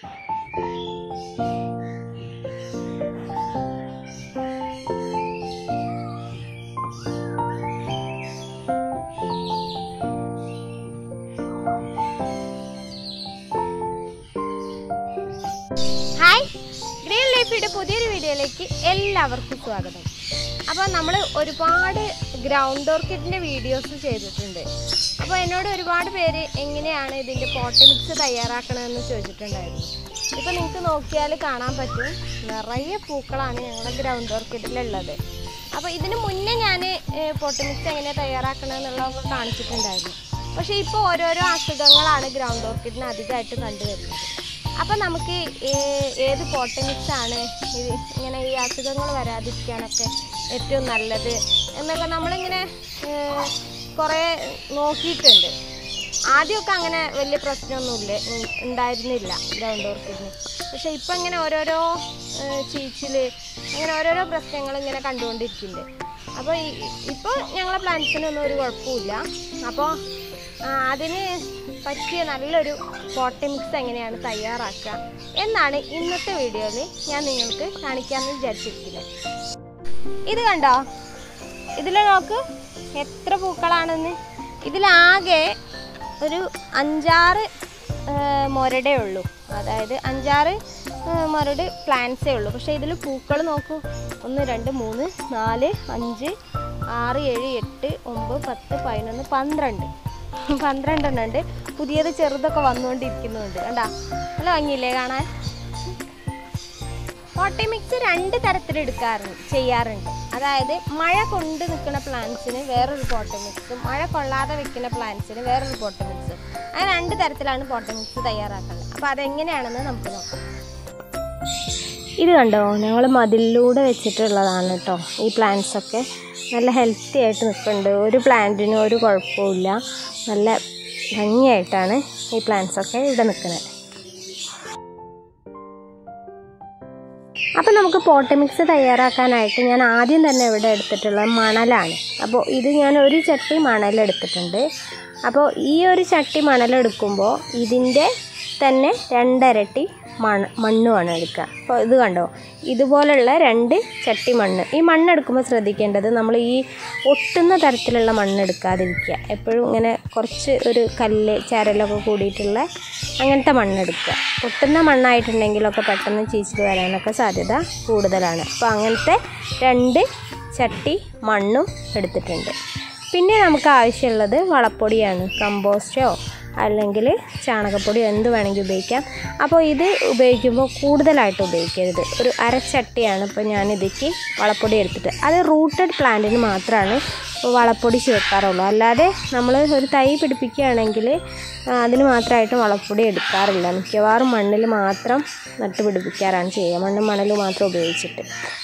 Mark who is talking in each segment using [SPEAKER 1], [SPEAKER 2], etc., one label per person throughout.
[SPEAKER 1] hi green ലൈഫിയുടെ പുതിയൊരു വീഡിയോയിലേക്ക് എല്ലാവർക്കും സ്വാഗതം അപ്പോൾ നമ്മൾ ഒരുപാട് ഗ്രൗണ്ട് ഓർക്കിഡിൻ്റെ വീഡിയോസ് ചെയ്തിട്ടുണ്ട് അപ്പോൾ എന്നോട് ഒരുപാട് പേര് എങ്ങനെയാണ് ഇതിൻ്റെ പോട്ട് മിക്സ് തയ്യാറാക്കണമെന്ന് ചോദിച്ചിട്ടുണ്ടായിരുന്നു ഇപ്പോൾ നിങ്ങൾക്ക് നോക്കിയാൽ കാണാൻ പറ്റും നിറയെ പൂക്കളാണ് ഞങ്ങളുടെ ഗ്രൗണ്ട് ഓർക്കിഡിലുള്ളത് അപ്പോൾ ഇതിന് മുന്നേ ഞാൻ പോട്ട് മിക്സ് എങ്ങനെയാണ് തയ്യാറാക്കണമെന്നുള്ളതൊക്കെ കാണിച്ചിട്ടുണ്ടായിരുന്നു പക്ഷേ ഇപ്പോൾ ഓരോരോ അസുഖങ്ങളാണ് ഗ്രൗണ്ട് ഓർക്കിഡിന് അധികമായിട്ട് കണ്ടുവരുന്നത് അപ്പം നമുക്ക് ഏ- ഏത് പോട്ട് മിക്സ് ആണ് ഇത് ഇങ്ങനെ ഈ അസുഖങ്ങൾ വരാതിരിക്കാനൊക്കെ ഏറ്റവും നല്ലത് എന്നൊക്കെ നമ്മളിങ്ങനെ ഏ, കുറേ നോക്കിയിട്ടുണ്ട് ആദ്യമൊക്കെ അങ്ങനെ വലിയ പ്രശ്നമൊന്നുമില്ല ഉം, ഉണ്ടായിരുന്നില്ല ഗ്രൗണ്ട് ഓർക്കിഡിന് പക്ഷേ ഇപ്പം ഇങ്ങനെ ഓരോരോ ചീച്ചിൽ അങ്ങനെ ഓരോരോ പ്രശ്നങ്ങൾ ഇങ്ങനെ കണ്ടുകൊണ്ടിരിക്കുന്നുണ്ട് അപ്പോൾ ഇപ്പോൾ ഞങ്ങളെ പ്ലാന്റ്സിനൊന്നും ഒരു കുഴപ്പമില്ല അപ്പോൾ ആ, അതിന് പറ്റിയ നല്ലൊരു പോട്ടി മിക്സ് എങ്ങനെയാണ് തയ്യാറാക്കുക എന്നാണ് ഇന്നത്തെ വീഡിയോയിൽ ഞാൻ നിങ്ങൾക്ക് കാണിക്കാമെന്ന് വിചാരിച്ചിരിക്കുന്നത് ഇത് കണ്ടോ ഇതിൽ നോക്ക് എത്ര പൂക്കളാണെന്ന് ഇതിലാകെ ഒരു അഞ്ചാറ് മുരടേ ഉള്ളൂ അതായത് അഞ്ചാറ് ആ, മുരട് പ്ലാന്റ്സേ ഉള്ളൂ പക്ഷേ ഇതിൽ പൂക്കൾ നോക്കൂ ഒന്ന് രണ്ട് മൂന്ന് നാല് അഞ്ച് ആറ് ഏഴ് എട്ട് ഒമ്പത് പത്ത് പതിനൊന്ന് പന്ത്രണ്ട് പന്ത്രണ്ടെണ്ണം ഉണ്ട് പുതിയത് ചെറുതൊക്കെ വന്നുകൊണ്ടിരിക്കുന്നുണ്ട് കണ്ടാ നല്ല ഭംഗിയില്ലേ കാണാൻ പോട്ടി മിക്സ് രണ്ട് തരത്തിൽ എടുക്കാറുണ്ട് ചെയ്യാറുണ്ട് അതായത് മഴ കൊണ്ട് നിൽക്കുന്ന പ്ലാന്റ്സിന് വേറൊരു പോട്ടി മിക്സും മഴ കൊള്ളാതെ വെക്കുന്ന പ്ലാന്റ്സിന് വേറൊരു പോട്ടി മിക്സും അങ്ങനെ രണ്ട് തരത്തിലാണ് പോട്ടി മിക്സ് തയ്യാറാക്കുന്നത് അപ്പോൾ അതെങ്ങനെയാണെന്ന് നമുക്ക് നോക്കാം ഇത് കണ്ടോ ഞങ്ങൾ മതിലിലൂടെ വെച്ചിട്ടുള്ളതാണ് കേട്ടോ ഈ പ്ലാന്റ്സ് ഒക്കെ നല്ല ഹെൽത്തി ആയിട്ട് നിൽക്കുന്നുണ്ട് ഒരു പ്ലാന്റിനും ഒരു കുഴപ്പമില്ല നല്ല ഭംഗിയായിട്ടാണ് ഈ പ്ലാന്റ്സ് ഒക്കെ ഇവിടെ നിൽക്കുന്നത് അപ്പോൾ നമുക്ക് പോട്ട് മിക്സ് തയ്യാറാക്കാനായിട്ട് ഞാൻ ആദ്യം തന്നെ ഇവിടെ എടുത്തിട്ടുള്ളത് മണലാണ് അപ്പോൾ ഇത് ഞാൻ ഒരു ചട്ടി മണലെടുത്തിട്ടുണ്ട് അപ്പോൾ ഈ ഒരു ചട്ടി മണലെടുക്കുമ്പോൾ ഇതിൻ്റെ തന്നെ രണ്ടരട്ടി മണ് മണ്ണുമാണ് എടുക്കുക അപ്പോൾ ഇത് കണ്ടോ ഇതുപോലുള്ള രണ്ട് ചട്ടി മണ്ണ് ഈ മണ്ണെടുക്കുമ്പോൾ ശ്രദ്ധിക്കേണ്ടത് നമ്മൾ ഈ ഒട്ടുന്ന തരത്തിലുള്ള മണ്ണ് എടുക്കാതിരിക്കുക എപ്പോഴും ഇങ്ങനെ കുറച്ച് ഒരു കല്ല് ചരലൊക്കെ കൂടിയിട്ടുള്ള അങ്ങനത്തെ മണ്ണെടുക്കുക ഒട്ടുന്ന മണ്ണായിട്ടുണ്ടെങ്കിലൊക്കെ പെട്ടെന്ന് ചീച്ചിൽ വരാനൊക്കെ സാധ്യത കൂടുതലാണ് അപ്പോൾ അങ്ങനത്തെ രണ്ട് ചട്ടി മണ്ണും എടുത്തിട്ടുണ്ട് പിന്നെ നമുക്ക് ആവശ്യമുള്ളത് വളപ്പൊടിയാണ് കമ്പോസ്റ്റോ അല്ലെങ്കിൽ ചാണകപ്പൊടി എന്ത് വേണമെങ്കിൽ ഉപയോഗിക്കാം അപ്പോൾ ഇത് ഉപയോഗിക്കുമ്പോൾ കൂടുതലായിട്ട് ഉപയോഗിക്കരുത് ഒരു അരച്ചട്ടിയാണ് ഇപ്പോൾ ഞാൻ ഇതിക്ക് വളപ്പൊടി എടുത്തിട്ട് അത് റൂട്ടഡ് പ്ലാന്റിന് മാത്രമാണ് വളപ്പൊടി ചേർക്കാറുള്ളൂ അല്ലാതെ നമ്മൾ ഒരു തൈ പിടിപ്പിക്കുകയാണെങ്കിൽ ആ, അതിന് മാത്രമായിട്ട് വളപ്പൊടി എടുക്കാറില്ല മിക്കവാറും മണ്ണിൽ മാത്രം നട്ട് പിടിപ്പിക്കാറാണ് ചെയ്യുക മണ്ണും മണലും മാത്രം ഉപയോഗിച്ചിട്ട്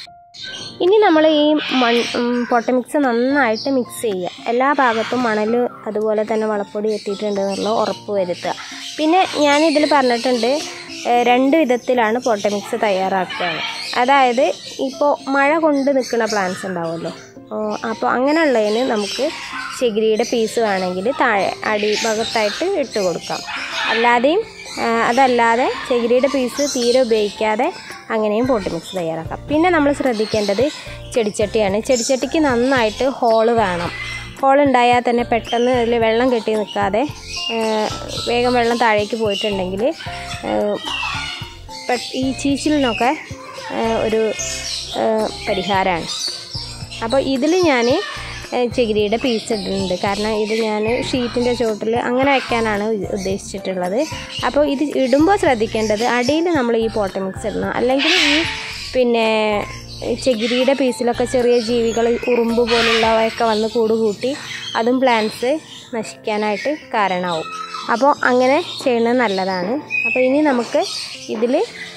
[SPEAKER 1] ഇനി നമ്മൾ ഈ മൺ പൊട്ട മിക്സ് നന്നായിട്ട് മിക്സ് ചെയ്യുക എല്ലാ ഭാഗത്തും മണൽ അതുപോലെ തന്നെ വളപ്പൊടി എത്തിയിട്ടുണ്ട് എന്നുള്ള ഉറപ്പ് വരുത്തുക പിന്നെ ഞാനിതിൽ പറഞ്ഞിട്ടുണ്ട് ഏഹ്, രണ്ട് വിധത്തിലാണ് പൊട്ട മിക്സ് തയ്യാറാക്കുകയാണ് അതായത് ഇപ്പോൾ മഴ കൊണ്ട് നിൽക്കുന്ന പ്ലാന്റ്സ് ഉണ്ടാവുമല്ലോ ഓ, അപ്പോൾ അങ്ങനെയുള്ളതിന് നമുക്ക് ചകിരിയുടെ പീസ് വേണമെങ്കിൽ താഴെ അടിഭാഗത്തായിട്ട് ഇട്ട് കൊടുക്കാം അല്ലാതെയും ആ, അതല്ലാതെ ചകിരിയുടെ പീസ് തീരെ ഉപയോഗിക്കാതെ അങ്ങനെയും പോട്ട് മിക്സ് തയ്യാറാക്കാം പിന്നെ നമ്മൾ ശ്രദ്ധിക്കേണ്ടത് ചെടിച്ചട്ടിയാണ് ചെടിച്ചട്ടിക്ക് നന്നായിട്ട് ഹോള് വേണം ഹോൾ ഉണ്ടായാൽ തന്നെ പെട്ടെന്ന് അതിൽ വെള്ളം കെട്ടി നിൽക്കാതെ ആ, വേഗം വെള്ളം താഴേക്ക് പോയിട്ടുണ്ടെങ്കിൽ ആ, പെ- ഈ ചീച്ചിലിനൊക്കെ ആ, ഒരു പരിഹാരമാണ് അപ്പോൾ ഇതിൽ ഞാൻ ചകിരിയുടെ പീസ് ഇടുന്നുണ്ട് കാരണം ഇത് ഞാൻ ഷീറ്റിൻ്റെ ചുവട്ടിൽ അങ്ങനെ വെക്കാനാണ് ഉ- ഉദ്ദേശിച്ചിട്ടുള്ളത് അപ്പോൾ ഇത് ഇടുമ്പോൾ ശ്രദ്ധിക്കേണ്ടത് അടിയിൽ നമ്മൾ ഈ പോട്ട മിക്സ് ഇടണം അല്ലെങ്കിൽ ഈ പിന്നെ ഈ ചകിരിയുടെ പീസിലൊക്കെ ചെറിയ ജീവികൾ ഉറുമ്പ് പോലുള്ളവയൊക്കെ വന്ന് കൂട് കൂട്ടി അതും പ്ലാന്റ്സ് നശിക്കാനായിട്ട് കാരണമാവും അപ്പോൾ അങ്ങനെ ചെയ്യുന്നത് നല്ലതാണ് അപ്പോൾ ഇനി നമുക്ക് ഇതിൽ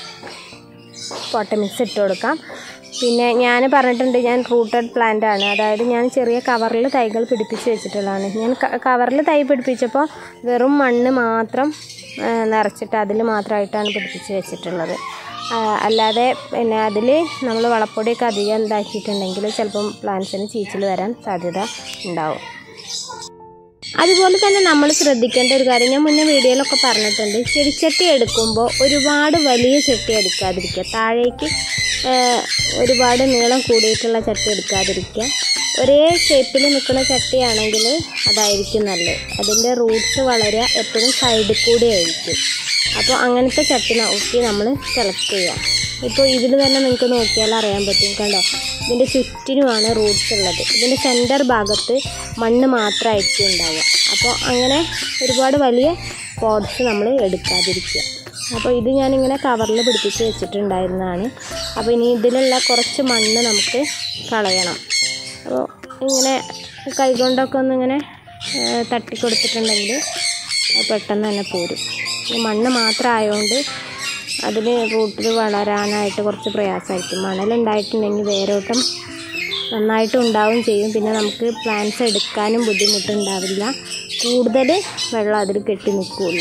[SPEAKER 1] പോട്ട മിക്സ് ഇട്ട് കൊടുക്കാം പിന്നെ ഞാൻ പറഞ്ഞിട്ടുണ്ട് ഞാൻ റൂട്ടഡ് പ്ലാന്റ് ആണ് അതായത് ഞാൻ ചെറിയ കവറിൽ തൈകൾ പിടിപ്പിച്ച് വെച്ചിട്ടുള്ളതാണ് ഞാൻ കവറിൽ തൈ പിടിപ്പിച്ചപ്പോൾ വെറും മണ്ണ് മാത്രം ആ, നിറച്ചിട്ട് അതിൽ മാത്രമായിട്ടാണ് പിടിപ്പിച്ച് വെച്ചിട്ടുള്ളത് ആ, അല്ലാതെ പിന്നെ അതിൽ നമ്മൾ വളപ്പൊടിയൊക്കെ അധികം ഇതാക്കിയിട്ടുണ്ടെങ്കിൽ ചിലപ്പം പ്ലാന്റ്സിന് ചീച്ചിൽ വരാൻ സാധ്യത ഉണ്ടാവും അതുപോലെ തന്നെ നമ്മൾ ശ്രദ്ധിക്കേണ്ട ഒരു കാര്യം ഞാൻ മുന്നേ വീഡിയോയിലൊക്കെ പറഞ്ഞിട്ടുണ്ട് ചെടിച്ചട്ടി എടുക്കുമ്പോൾ ഒരുപാട് വലിയ ചട്ടി എടുക്കാതിരിക്കുക താഴേക്ക് ഏഹ്, ഒരുപാട് നീളം കൂടിയിട്ടുള്ള ചട്ടി എടുക്കാതിരിക്കുക ഒരേ ഷേപ്പിൽ നിൽക്കുന്ന ചട്ടിയാണെങ്കിൽ അതായിരിക്കും നല്ലത് അതിൻ്റെ റൂട്ട്സ് വളരെ എപ്പോഴും സൈഡിൽ കൂടെ ആയിരിക്കും അപ്പോൾ അങ്ങനത്തെ ചട്ടി നോക്കി നമ്മൾ സെലക്ട് ചെയ്യാം ഇപ്പോൾ ഇതിൽ തന്നെ നിങ്ങൾക്ക് നോക്കിയാൽ അറിയാൻ പറ്റും കണ്ടോ ഇതിൻ്റെ ചുറ്റിനുമാണ് റൂട്ട്സ് ഉള്ളത് ഇതിൻ്റെ സെൻറ്റർ ഭാഗത്ത് മണ്ണ് മാത്രമായിരിക്കും ഉണ്ടാവുക അപ്പോൾ അങ്ങനെ ഒരുപാട് വലിയ പോട്ട്സ് നമ്മൾ എടുക്കാതിരിക്കുക അപ്പോൾ ഇത് ഞാനിങ്ങനെ കവറിൽ പിടിപ്പിച്ച് വെച്ചിട്ടുണ്ടായിരുന്നതാണ് അപ്പോൾ ഇനി ഇതിലുള്ള കുറച്ച് മണ്ണ് നമുക്ക് കളയണം അപ്പോൾ ഇങ്ങനെ കൈകൊണ്ടൊക്കെ ഒന്ന് ഇങ്ങനെ തട്ടി കൊടുത്തിട്ടുണ്ടെങ്കിൽ അത് പെട്ടെന്ന് തന്നെ പോരും ഈ മണ്ണ് മാത്രം ആയതുകൊണ്ട് അതിൽ റൂട്ടിൽ വളരാനായിട്ട് കുറച്ച് പ്രയാസമായിരിക്കും മണലുണ്ടായിട്ടുണ്ടെങ്കിൽ വേരോട്ടം നന്നായിട്ട് ഉണ്ടാവും ചെയ്യും പിന്നെ നമുക്ക് പ്ലാന്റ്സ് എടുക്കാനും ബുദ്ധിമുട്ടുണ്ടാവില്ല കൂടുതൽ വെള്ളം അതിൽ കെട്ടി നിൽക്കില്ല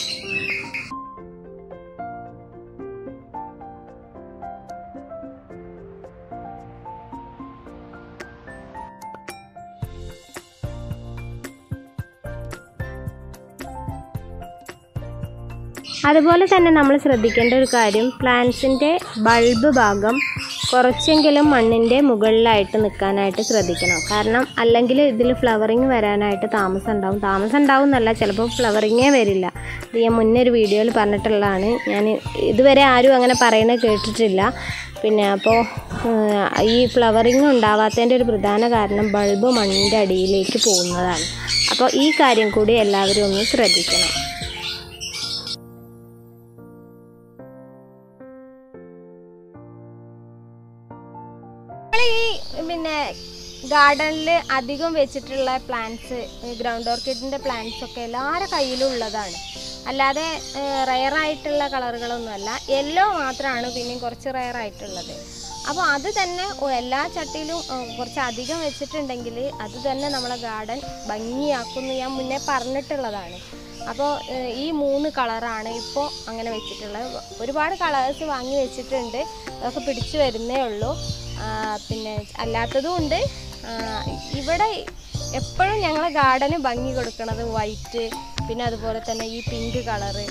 [SPEAKER 1] അതുപോലെ തന്നെ നമ്മൾ ശ്രദ്ധിക്കേണ്ട ഒരു കാര്യം പ്ലാന്റ്സിൻ്റെ ബൾബ് ഭാഗം കുറച്ചെങ്കിലും മണ്ണിൻ്റെ മുകളിലായിട്ട് നിൽക്കാനായിട്ട് ശ്രദ്ധിക്കണം കാരണം അല്ലെങ്കിൽ ഇതിൽ ഫ്ലവറിങ് വരാനായിട്ട് താമസം ഉണ്ടാവും താമസം ഉണ്ടാവും എന്നല്ല ചിലപ്പോൾ ഫ്ലവറിങ്ങേ വരില്ല ഇത് ഞാൻ മുന്നേ ഒരു വീഡിയോയിൽ പറഞ്ഞിട്ടുള്ളതാണ് ഞാൻ ഇതുവരെ ആരും അങ്ങനെ പറയുന്നത് കേട്ടിട്ടില്ല പിന്നെ അപ്പോൾ ഈ ഫ്ലവറിങ് ഉണ്ടാവാത്തതിൻ്റെ ഒരു പ്രധാന കാരണം ബൾബ് മണ്ണിൻ്റെ അടിയിലേക്ക് പോകുന്നതാണ് അപ്പോൾ ഈ കാര്യം കൂടി എല്ലാവരും ഒന്ന് ശ്രദ്ധിക്കണം ഈ പിന്നെ ഗാർഡനിൽ അധികം വെച്ചിട്ടുള്ള പ്ലാന്റ്സ് ഗ്രൗണ്ട് ഓർക്കിഡിൻ്റെ പ്ലാന്റ്സ് ഒക്കെ എല്ലാവരുടെ കയ്യിലും ഉള്ളതാണ് അല്ലാതെ റയർ ആയിട്ടുള്ള കളറുകളൊന്നുമല്ല യെല്ലോ മാത്രമാണ് പിന്നെയും കുറച്ച് റയർ ആയിട്ടുള്ളത് അപ്പോൾ അത് തന്നെ ഓ, എല്ലാ ചട്ടിയിലും ഏ, കുറച്ച് അധികം വെച്ചിട്ടുണ്ടെങ്കിൽ അത് തന്നെ നമ്മളെ ഗാർഡൻ ഭംഗിയാക്കുമെന്ന് ഞാൻ മുന്നേ പറഞ്ഞിട്ടുള്ളതാണ് അപ്പോൾ ഈ മൂന്ന് കളറാണ് ഇപ്പോൾ അങ്ങനെ വെച്ചിട്ടുള്ളത് ഒരുപാട് കളേഴ്സ് വാങ്ങി വെച്ചിട്ടുണ്ട് അതൊക്കെ പിടിച്ചു വരുന്നേ ഉള്ളൂ ആ, പിന്നെ അല്ലാത്തതും ഉണ്ട് ആ, ഇവിടെ എപ്പോഴും ഞങ്ങൾ ഗാർഡന് ഭംഗി കൊടുക്കുന്നത് വൈറ്റ് പിന്നെ അതുപോലെ തന്നെ ഈ പിങ്ക് കളറ്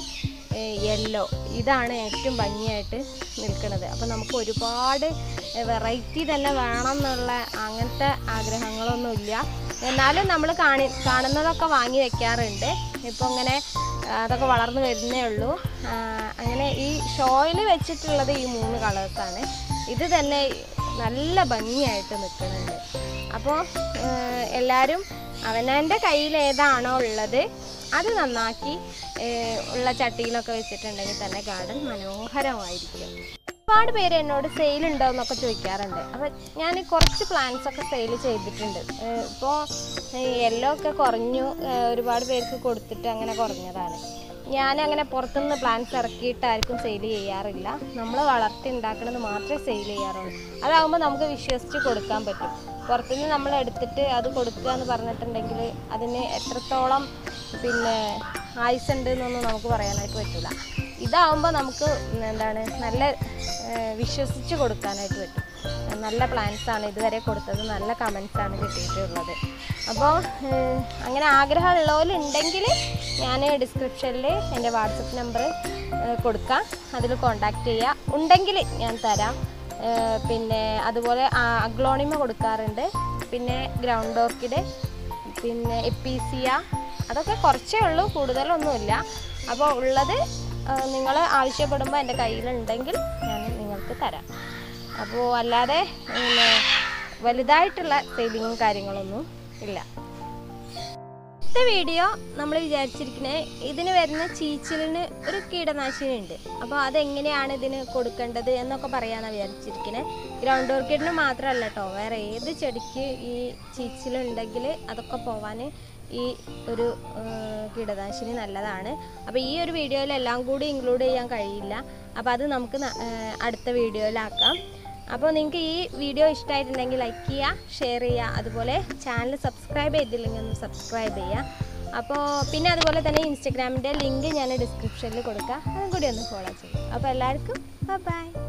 [SPEAKER 1] യെല്ലോ ഇതാണ് ഏറ്റവും ഭംഗിയായിട്ട് നിൽക്കുന്നത് അപ്പോൾ നമുക്ക് ഒരുപാട് വെറൈറ്റി തന്നെ വേണം എന്നുള്ള അങ്ങനത്തെ ആഗ്രഹങ്ങളൊന്നുമില്ല എന്നാലും നമ്മൾ കാണി കാണുന്നതൊക്കെ വാങ്ങി വെക്കാറുണ്ട് ഇപ്പോൾ ഇങ്ങനെ ആ, അതൊക്കെ വളർന്നു വരുന്നേ ഉള്ളൂ ആ, അങ്ങനെ ഈ ഷോയിൽ വെച്ചിട്ടുള്ളത് ഈ മൂന്ന് കളേഴ്സാണ് ഇത് തന്നെ നല്ല ഭംഗിയായിട്ട് നിൽക്കുന്നുണ്ട് അപ്പോൾ എല്ലാവരും അവനവൻ്റെ കയ്യിൽ ഏതാണോ ഉള്ളത് അത് നന്നാക്കി ഏഹ്, ഉള്ള ചട്ടിയിലൊക്കെ വെച്ചിട്ടുണ്ടെങ്കിൽ തന്നെ ഗാർഡൻ മനോഹരമായിരിക്കും ഒരുപാട് പേര് എന്നോട് സെയിൽ ഉണ്ടോ എന്നൊക്കെ ചോദിക്കാറുണ്ട് അപ്പം ഞാൻ കുറച്ച് പ്ലാന്റ്സ് ഒക്കെ സെയിൽ ചെയ്തിട്ടുണ്ട് ഇപ്പോൾ യെല്ലോ ഒക്കെ കുറഞ്ഞു ഏഹ്, ഒരുപാട് പേർക്ക് കൊടുത്തിട്ട് അങ്ങനെ കുറഞ്ഞതാണ് ഞാൻ അങ്ങനെ പുറത്തുനിന്ന് പ്ലാന്റ്സ് ഇറക്കിയിട്ട് ആർക്കും സെയിൽ ചെയ്യാറില്ല നമ്മൾ വളർത്തി ഉണ്ടാക്കുന്നത് മാത്രമേ സെയിൽ ചെയ്യാറുള്ളൂ അതാകുമ്പോൾ നമുക്ക് വിശ്വസിച്ച് കൊടുക്കാൻ പറ്റും പുറത്തുനിന്ന് നമ്മൾ എടുത്തിട്ട് അത് കൊടുക്കുക എന്ന് പറഞ്ഞിട്ടുണ്ടെങ്കിൽ അതിന് എത്രത്തോളം പിന്നെ ആയുസ് ഉണ്ട് എന്നൊന്നും നമുക്ക് പറയാനായിട്ട് പറ്റില്ല ഇതാവുമ്പോൾ നമുക്ക് എന്താണ് നല്ല ഏഹ്, വിശ്വസിച്ച് കൊടുക്കാനായിട്ട് പറ്റും നല്ല പ്ലാൻസ് ആണ് ഇതുവരെ കൊടുത്തത് നല്ല കമൻസ് ആണ് കിട്ടിയിട്ടുള്ളത് അപ്പോൾ അങ്ങനെ ആഗ്രഹമുള്ളവരുണ്ടെങ്കിൽ ഞാൻ ഡിസ്ക്രിപ്ഷനിൽ എൻ്റെ വാട്സപ്പ് നമ്പർ കൊടുക്കാം അതിൽ കോണ്ടാക്ട് ചെയ്യുക ഉണ്ടെങ്കിൽ ഞാൻ തരാം ഏഹ്, പിന്നെ അതുപോലെ അഗ്ലോണിമ കൊടുക്കാറുണ്ട് പിന്നെ ഗ്രൗണ്ട് ഓർക്കിഡ് പിന്നെ എപ്പീസിയ അതൊക്കെ കുറച്ചേ ഉള്ളൂ കൂടുതലൊന്നുമില്ല അപ്പോൾ ഉള്ളത് നിങ്ങൾ ആവശ്യപ്പെടുമ്പോൾ എൻ്റെ കയ്യിലുണ്ടെങ്കിൽ ഞാൻ നിങ്ങൾക്ക് തരാം അപ്പോൾ അല്ലാതെ പിന്നെ വലുതായിട്ടുള്ള സെയിലിങ്ങും കാര്യങ്ങളൊന്നും ഇല്ല അടുത്ത വീഡിയോ നമ്മൾ വിചാരിച്ചിരിക്കുന്നത് ഇതിന് വരുന്ന ചീച്ചിലിന് ഒരു കീടനാശിനി ഉണ്ട് അപ്പോൾ അതെങ്ങനെയാണ് ഇതിന് കൊടുക്കേണ്ടത് എന്നൊക്കെ പറയാനാണ് വിചാരിച്ചിരിക്കുന്നത് ഗ്രൗണ്ട് ഓർക്കിഡിന് മാത്രമല്ല കേട്ടോ വേറെ ഏത് ചെടിക്ക് ഈ ചീച്ചിലുണ്ടെങ്കിൽ അതൊക്കെ പോവാൻ ഈ ഒരു ആ, കീടനാശിനി നല്ലതാണ് അപ്പോൾ ഈ ഒരു വീഡിയോയിൽ എല്ലാം കൂടി ഇൻക്ലൂഡ് ചെയ്യാൻ കഴിയില്ല അപ്പോൾ അത് നമുക്ക് ന- ആ, അടുത്ത വീഡിയോയിലാക്കാം അപ്പോൾ നിങ്ങൾക്ക് ഈ വീഡിയോ ഇഷ്ടമായിട്ടുണ്ടെങ്കിൽ ലൈക്ക് ചെയ്യുക ഷെയർ ചെയ്യുക അതുപോലെ ചാനൽ സബ്സ്ക്രൈബ് ചെയ്തില്ലെങ്കിൽ ഒന്ന് സബ്സ്ക്രൈബ് ചെയ്യുക അപ്പോൾ പിന്നെ അതുപോലെ തന്നെ ഇൻസ്റ്റഗ്രാമിൻ്റെ ലിങ്ക് ഞാൻ ഡിസ്ക്രിപ്ഷനിൽ കൊടുക്കാം അതും കൂടി ഒന്ന് ഫോളോ ചെയ്യും അപ്പോൾ എല്ലാവർക്കും ബൈ